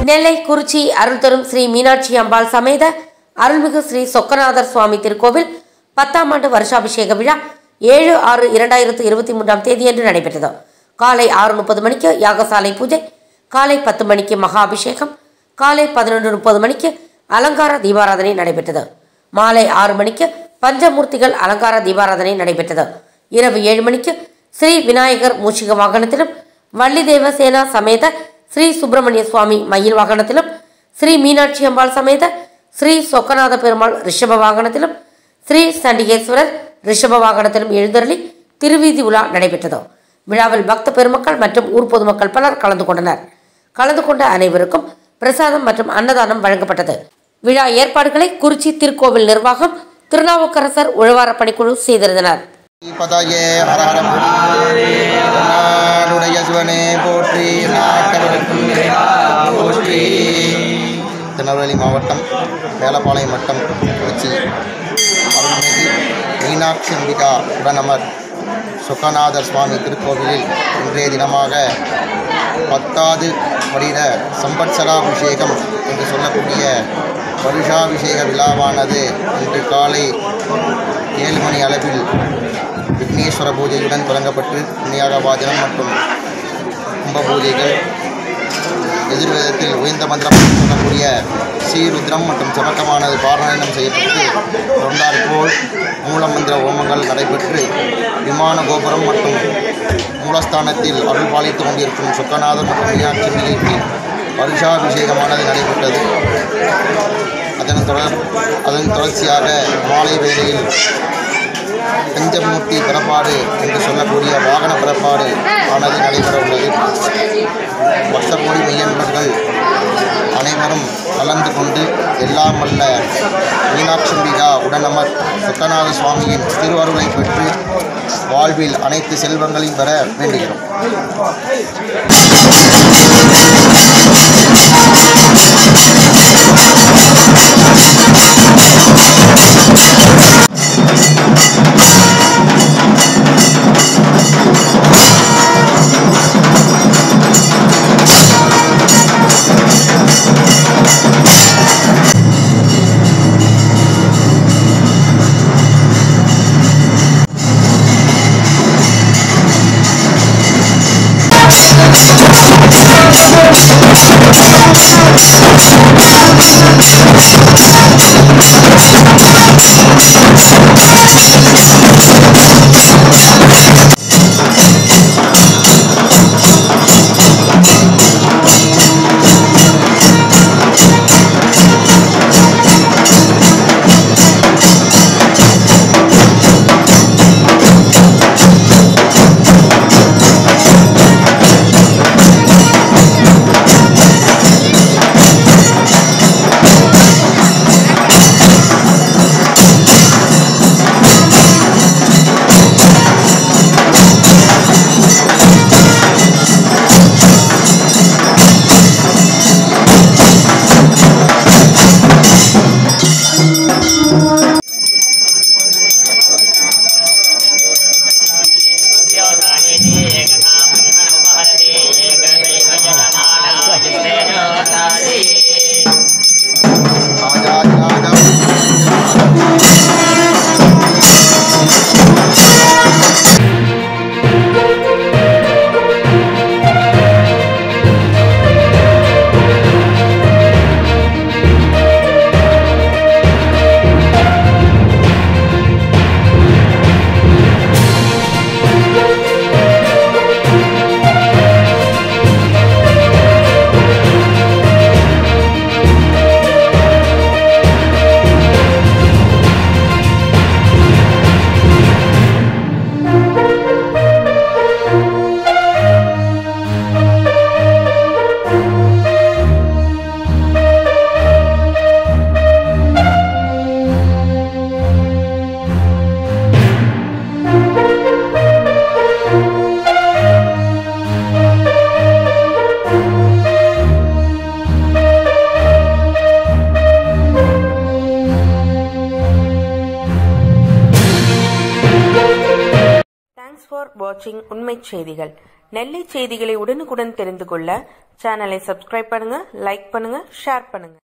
நெல்லை குறிச்சி அருள் தரும் ஸ்ரீ மீனாட்சி அம்பாள் சமேத அருள்மிகு ஸ்ரீ சொக்கநாதர் சுவாமி திருக்கோவில் பத்தாம் ஆண்டு வருஷாபிஷேக விழா ஏழு ஆறு இரண்டாயிரத்து இருபத்தி மூன்றாம் தேதியன்று நடைபெற்றது காலை ஆறு முப்பது மணிக்கு யாகசாலை பூஜை காலை பத்து மணிக்கு மகா அபிஷேகம் காலை பதினொன்று முப்பது மணிக்கு அலங்கார தீபாராதனை நடைபெற்றது மாலை ஆறு மணிக்கு பஞ்சமூர்த்திகள் அலங்கார தீபாராதனை நடைபெற்றது இரவு ஏழு மணிக்கு ஸ்ரீ விநாயகர் மூஷிக வாகனத்திலும் வள்ளி தேவசேனா சமேத ஸ்ரீ சுப்பிரமணிய சுவாமி மயில் வாகனத்திலும் ஸ்ரீ மீனாட்சி அம்பாள் சமேத ஸ்ரீ சொக்கநாத பெருமாள் ரிஷப வாகனத்திலும் ஸ்ரீ சண்டிகேஸ்வரர் ரிஷப வாகனத்திலும் எழுந்தருளி திருவீதி உலா நடைபெற்றது விழாவில் பக்த பெருமக்கள் மற்றும் ஊர் பொதுமக்கள் பலர் கலந்து கொண்டனர் கலந்து கொண்ட அனைவருக்கும் பிரசாதம் மற்றும் அன்னதானம் வழங்கப்பட்டது விழா ஏற்பாடுகளை குறிச்சி திருக்கோவில் நிர்வாகம் திருநாவுக்கரசர் உழவார பணிக்குழு செய்திருந்தனர் பதாயே ஹரஹரம் நாடுடைய சிவனே போற்றி நாட்டவருக்கும் இறைவா போற்றி திருநெல்வேலி மாவட்டம் வேலப்பாளையம் வட்டம் திருச்சி அருள்மிகு மீனாட்சி அம்பிகா உடனமர் சுகநாதர் சுவாமி திருக்கோவிலில் இன்றைய தினமாக பத்தாவது வருட சம்பத்சராபிஷேகம் என்று சொல்லக்கூடிய வருஷாபிஷேக விழாவானது இன்று காலை ஏழு மணி அளவில் விக்னேஸ்வர பூஜையுடன் தொடங்கப்பட்டு புண்ணியாக வாஜனம் மற்றும் கும்ப பூஜைகள் எதிர்வேதத்தில் உயர்ந்த மந்திரம் சொல்லக்கூடிய ஸ்ரீருத்ரம் மற்றும் சிவக்கமானது பாராயணம் செய்யப்பட்டு தொண்டார் போல் மூலமந்திர ஹோமங்கள் நடைபெற்று விமான கோபுரம் மற்றும் மூலஸ்தானத்தில் அருள் பாலித்துக் கொண்டிருக்கும் சுக்கநாதர் மற்றும் மீனாட்சி மிகைக்கு வருஷாபிஷேகமானது நடைபெற்றது அதன் தொடர் அதன் தொடர்ச்சியாக மாலை வேளையில் பஞ்சமூர்த்தி பிறப்பாடு என்று சொல்லக்கூடிய வாகன பிறப்பாடு ஆனது நடைபெற உள்ளது பக்த கோடி மெய்யன்பர்கள் அனைவரும் கலந்து கொண்டு எல்லாம் வல்ல மீனாட்சம்பிகா உடனமர் சொக்கநாத சுவாமியின் திருவருளை பெற்று வாழ்வில் அனைத்து செல்வங்களையும் பெற வேண்டுகிறோம் ராஜாதிராஜா Thank தேங்க்ஸ் ஃபார் வாட்சிங் உண்மை செய்திகள் நெல்லை செய்திகளை உடனுக்குடன் தெரிந்து கொள்ள சேனலை சப்ஸ்கிரைப் பண்ணுங்க லைக் பண்ணுங்க ஷேர் பண்ணுங்க